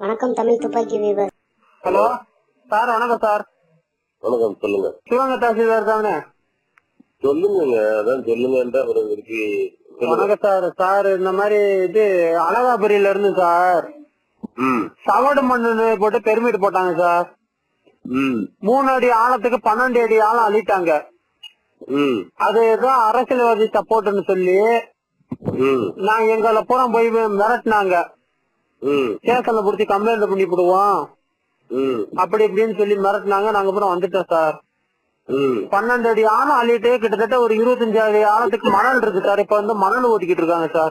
வணக்கம் தமிழ் துப்பாக்கி வீரர் ஹலோ சார் வணக்கம் சார் வணக்கம் சொல்லுங்க சிவகங்கை தாசில்தார் தானே சொல்லுங்க அதான் சொல்லுங்கன்ற அப்புறம் இருக்கு சொல்லுங்க வணக்கம் சார் சார் இந்த மாதிரி இது அழகாபுரியில இருந்து சார் ம் சவடு மண்ணு போட்டு பெருமிட் போட்டாங்க சார் ம் மூணு அடி ஆழத்துக்கு பன்னெண்டு அடி ஆழம் அள்ளிட்டாங்க ம் அது ஏதோ அரசியல்வாதி சப்போர்ட்னு சொல்லி ம் நாங்க எங்களை பூரா போய் மிரட்டினாங்க ம் ஸ்டேஷன்ல புடிச்சு கம்ப்ளைண்ட் பண்ணி விடுவோம் ம் அப்படி இப்படின்னு சொல்லி மிரட்டினாங்க நாங்க அப்புறம் வந்துட்டோம் சார் ம் பன்னெண்டு அடி ஆழம் அள்ளிட்டு கிட்டத்தட்ட ஒரு இருபத்தஞ்சு அடி ஆழத்துக்கு மணல் இருக்கு சார் இப்ப வந்து மணல் ஓட்டிக்கிட்டு இருக்காங்க சார்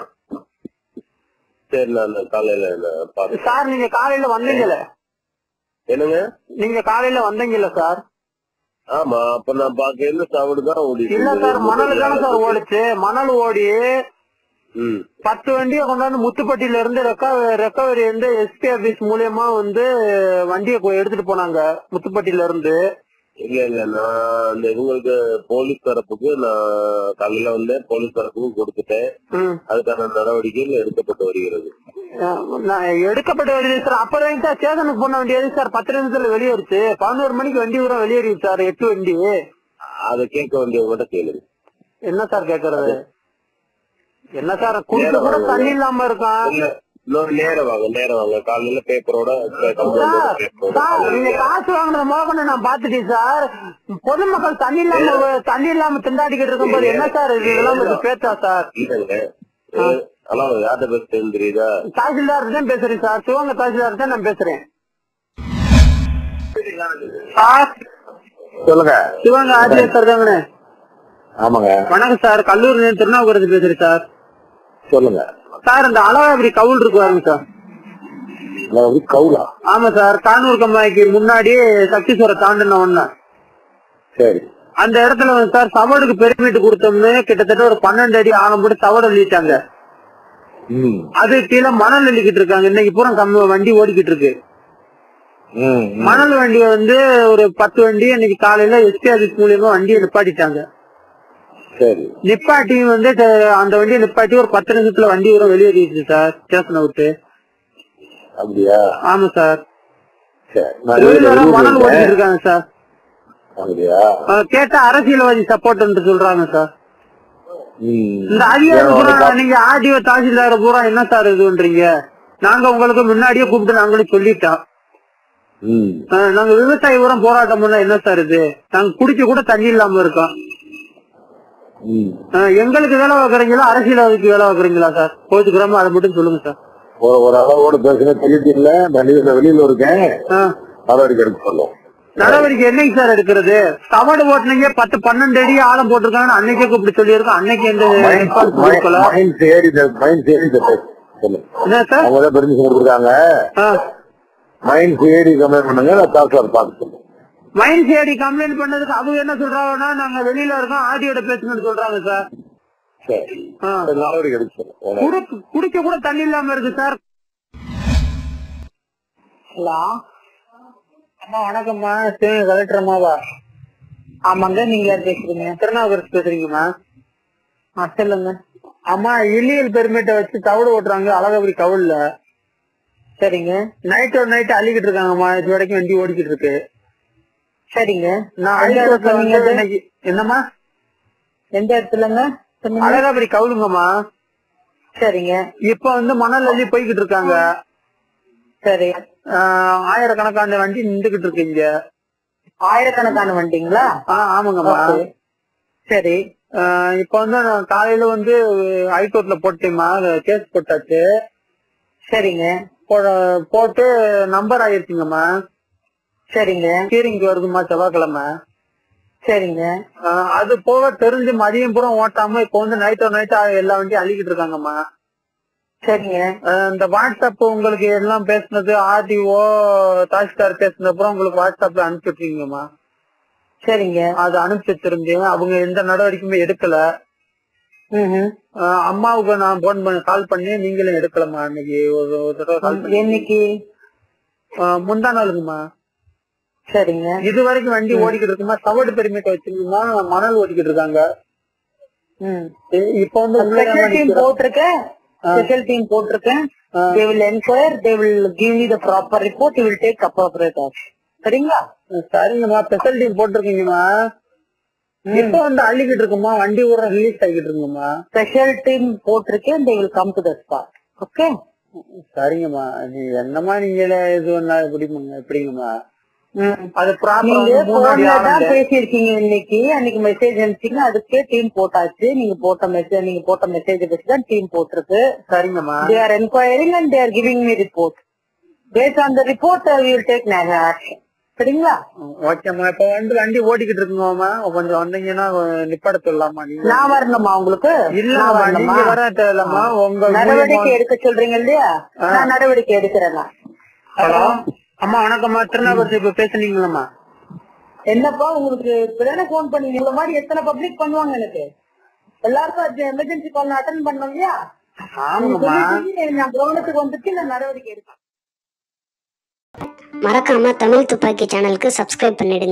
சரி நான் காலையில நான் பாத்து சார் நீங்க காலையில வந்தீங்கல்ல என்னங்க நீங்க காலையில வந்தீங்கல்ல சார் ஆமா அப்ப நான் பாக்க என்ன சாவடு தான் ஓடிட்டு இல்ல சார் மணல் தானே சார் ஓடிச்சு மணல் ஓடி ம் பத்து வண்டியை கொண்டாந்து முத்துப்பட்டியில இருந்து ரெக்கவரி வந்து எஸ்பி ஆபீஸ் மூலியமா வந்து வண்டியை கொ- எடுத்துட்டு போனாங்க முத்துப்பட்டியில இருந்து இல்ல இல்ல நான் அந்த இவங்களுக்கு போலீஸ் தரப்புக்கு நான் காலையில வந்தேன் போலீஸ் தரப்புக்கும் கொடுத்துட்டேன் ம். அதுக்கான நடவடிக்கைகள் எடுக்கப்பட்டு வருகிறது அஹ் நான் எடுக்கப்பட்ட வருது சார் அப்புறம் சார் ஸ்டேஷனுக்கு போன வண்டி எது சார் பத்து நிமிஷத்துல வெளியேறுச்சு பதினோரு மணிக்கு வண்டி வரும் வெளியேறிச்சு சார் எட்டு வண்டி அதை கேட்க வேண்டியவங்ககிட்ட கேளுங்க என்ன சார் கேக்குறது என்ன சார் குடிக்க கூட தண்ணி இல்லாம இருக்கான் இல்ல இன்னொரு நேரம் வாங்க நேரம் வாங்க காலையில பேப்பரோட சார் சார் நீங்க காசு வாங்குறது முதல்ல நான் பாத்துட்டேன் சார் பொதுமக்கள் தண்ணி இல்லாம தண்ணி இல்லாம திண்டாடிக்கிட்டு இருக்கும்போது என்ன சார் இது இதெல்லாம் கொஞ்சம் பேச்சா சார் இல்லங்க ஹலோ யார்கிட்ட பேசுறேன்னு தெரியுதா தாசில்தார் தான் பேசுறேன் சார் சிவகங்கை தாசில்தார் தான் நான் பேசுறேன் சார் சொல்லுங்க சிவகங்கை ஆட்சியர் சார் தாங்கண்ணே ஆமாங்க வணக்கம் சார் கல்லூரி திருநாவுக்கரசு பேசுறேன் சார் சொல்லுங்க சார் இந்த அழகாபுரி கவுல் இருக்கு பாருங்க சார் அதாவது கவுலா ஆமா சார் கானூர் கம்மாய்க்கு முன்னாடி சக்திஸ்வர தாண்டின ஒண்ணு சரி அந்த இடத்துல வந்து சார் சவடுக்கு பெருமிட்டு கொடுத்தோம்னு கிட்டத்தட்ட ஒரு பன்னெண்டு அடி ஆழம் போட்டு சவடு அள்ளிட்டாங்க ம் அது கீழே மணல் அள்ளிக்கிட்டு இருக்காங்க இன்னைக்கு பூரா கம்மி வண்டி ஓடிக்கிட்டு இருக்கு ம் ம். மணல் வண்டி வந்து ஒரு பத்து வண்டி இன்னைக்கு காலையில எஸ்பி ஆபீஸ் மூலியமா வண்டியை நிப்பாட்டிட்டாங்க சரி நிப்பாட்டி வந்து ட- அந்த வண்டியை நிப்பாட்டி ஒரு பத்து நிமிஷத்துல வண்டி வரும் வெளியேறிடுச்சு சார் ஸ்டேஷனை விட்டு அப்படியா ஆமா சார் சரி நான் வெளியில வெளியில மணல் ஓடிட்டு இருக்கேன். இருக்காங்க சார் அப்படியா அஹ் கேட்டா அரசியல்வாதி சப்போர்ட் சொல்றாங்க சார் ம் இந்த அதிகாரி பூரா நீங்க ஆர்டிஓ தாசில்தார் பூரா என்ன சார் இது பண்றீங்க நாங்க உங்களுக்கு முன்னாடியே கூப்பிட்டு நாங்களே சொல்லிட்டோம் ம் அஹ் நாங்க விவசாயி பூரா போராட்டம் பண்ணா என்ன சார் இது நாங்க குடிக்க கூட தண்ணி இல்லாம இருக்கோம் ம் அஹ் எங்களுக்கு வேலை வைக்கிறீங்களா அரசியல்வாதிக்கு வேலை வைக்கிறீங்களா சார் கோச்சுக்கிறோமோ அதை மட்டும் சொல்லுங்க சார் ஒரு ஒரு அளவோட பேசுன தெரியுது இல்ல வெளியில வெளியில இருக்கேன் அஹ் நடவடிக்கை எடுக்க சொல்லும் நடவடிக்கை என்னைக்கு சார் எடுக்கிறது சவாடு ஓட்டுனீங்க பத்து பன்னெண்டு அடி ஆழம் போட்டிருக்காங்கன்னு அன்னைக்கே கூப்பிட்டு சொல்லியிருக்கோம் அன்னைக்கு எந்த response கொடுக்கல மைண்ட் ஏறி மைண்ட் ஏறி சொல்லு என்ன சார் அவங்க தான் பெர்மிஷன் கொடுத்துருக்காங்க அஹ் மைண்ட் ஏறி கம்ப்ளைண்ட் பண்ணுங்க நான் தாக்கர் பார்க்க சொல்லுங்க மைண்ட் சேடி கம்ப்ளைண்ட் பண்ணதுக்கு அவங்க என்ன சொல்றாங்கன்னா நாங்க வெளியில இருக்கோம் ஆடியோட பேசணும்னு சொல்றாங்க சார் சரி ஆ. நடவடிக்கை எடுக்க சொல்லுங்க குடி- குடிக்க கூட தண்ணி இல்லாம இருக்கு சார் ஹலோ அம்மா வணக்கம்மா சிவகங்கை கலெக்டர் அம்மாவா ஆமாங்க நீங்க யார் பேசுறீங்க திருநாவுக்கரசு பேசுறீங்கம்மா ஆ சொல்லுங்க அம்மா இல்லியல் பெர்மிட்டை வச்சு தவிடு ஓட்டுறாங்க அழகபுரி கவுல்ல சரிங்க நைட் ஒரு நைட் அள்ளிக்கிட்டு இருக்காங்கம்மா இது வரைக்கும் வண்டி ஓடிக்கிட்டு இருக்கு சரிங்க நான் ஹைகோர்ட்ல வந்து இன்னைக்கு என்னம்மா எந்த இடத்துலங்க அழகாபுரி கவுலுங்கம்மா சரிங்க இப்ப வந்து மணல் அள்ளி போய்கிட்டு இருக்காங்க சரி ஆயிரக்கணக்கான வண்டி நின்றுகிட்டு இருக்கு இங்க ஆயிரக்கணக்கான வண்டிங்களா ஆமாங்கம்மா சரி இப்ப வந்து நான் காலையில வந்து ஹைகோர்ட்ல போட்டேம்மா கேஸ் போட்டாச்சு சரிங்க போட்டு நம்பர் ஆயிருச்சுங்கம்மா சரிங்க ஹியரிங் வருதுமா செவ்வாய்க்கிழமை சரிங்க அது போக தெரிஞ்சு மதியம் பூரா ஓட்டாம இப்ப வந்து நைட்டோ நைட் எல்லா வண்டியும் அள்ளிக்கிட்டு இருக்காங்கம்மா சரிங்க இந்த வாட்ஸ்அப் உங்களுக்கு எல்லாம் பேசுனது ஆர்டிஓ தாசில்தார் பேசுனது அப்புறம் உங்களுக்கு வாட்ஸ்அப்ல அனுப்பிச்சு விட்டுருங்கம்மா சரிங்க அது அனுப்பிச்சு வச்சிருந்தேன் அவங்க எந்த நடவடிக்கையுமே எடுக்கல அஹ் அம்மாவுக்கு நான் போன் பண்ணி கால் பண்ணி நீங்களும் எடுக்கலம்மா அன்னைக்கு ஒரு ஒரு தடவை கால் பண்ணி என்னைக்கு முந்தா நாளுங்கம்மா சரிங்க இது வரைக்கும் வண்டி ஓடிக்கிட்டு இருக்குமா சவடு பெருமிட்ட வச்சிருந்தோம்னா மணல் ஓடிக்கிட்டு இருக்காங்க இப்ப வந்து உள்ள ஸ்பெஷல் டீம் போட்டிருக்கேன் ஸ்பெஷல் டீம் போட்டிருக்கேன் they will enquire they will give you the proper report you will take appropriate action சரிங்களா சரிங்கம்மா ஸ்பெஷல் டீம் போட்டிருக்கீங்கம்மா இப்போ வந்து அள்ளிக்கிட்டு இருக்குமா வண்டி ஊர ரிலீஸ் ஆகிட்டு இருக்குமா ஸ்பெஷல் டீம் போட்டிருக்கேன் they will come to the spot okay சரிங்கம்மா நீ என்னமா நீங்க இது ஒண்ணா எப்படிங்க எப்படிங்கம்மா அது நீங்க போன்ல தான் பேசியிருக்கீங்க இன்னைக்கு அன்னைக்கு மெசேஜ் அனுப்பிச்சீங்க அதுக்கே டீம் போட்டாச்சு நீங்க போட்ட மெசேஜ் நீங்க போட்ட மெசேஜ் வச்சு தான் டீம் போட்டிருக்கு சரிங்கம்மா they are enquiring and they are giving me report based on the report will take action சரிங்களா ஓகேம்மா இப்ப வந்து வண்டி ஓட்டிக்கிட்டு இருக்குங்கம்மா கொஞ்சம் வந்தீங்கன்னா நிப்பாட சொல்லலாமா நீங்க நான் வரணுமா உங்களுக்கு இல்ல நீங்க வர தேவையில்லம்மா உங்க நடவடிக்கை எடுக்க சொல்றீங்க இல்லையா நான் நடவடிக்கை எடுக்கிறேன் ஹலோ அம்மா வணக்கம்மா திருநாபுரத்து இப்ப பேசுனீங்களாம்மா என்னப்பா உங்களுக்கு இப்பதானே போன் பண்ணீங்க இந்த மாதிரி எத்தனை பப்ளிக் பண்ணுவாங்க எனக்கு எல்லாருக்கும் எமர்ஜென்சி கால் அட்டன் பண்ணோம் இல்லையா ஆமாம்மா நான் கவனத்துக்கு வந்துட்டு நான் நடவடிக்கை எடுப்பேன் மறக்காம தமிழ் துப்பாக்கி சேனலுக்கு சப்ஸ்கிரைப் பண்ணிடுங்க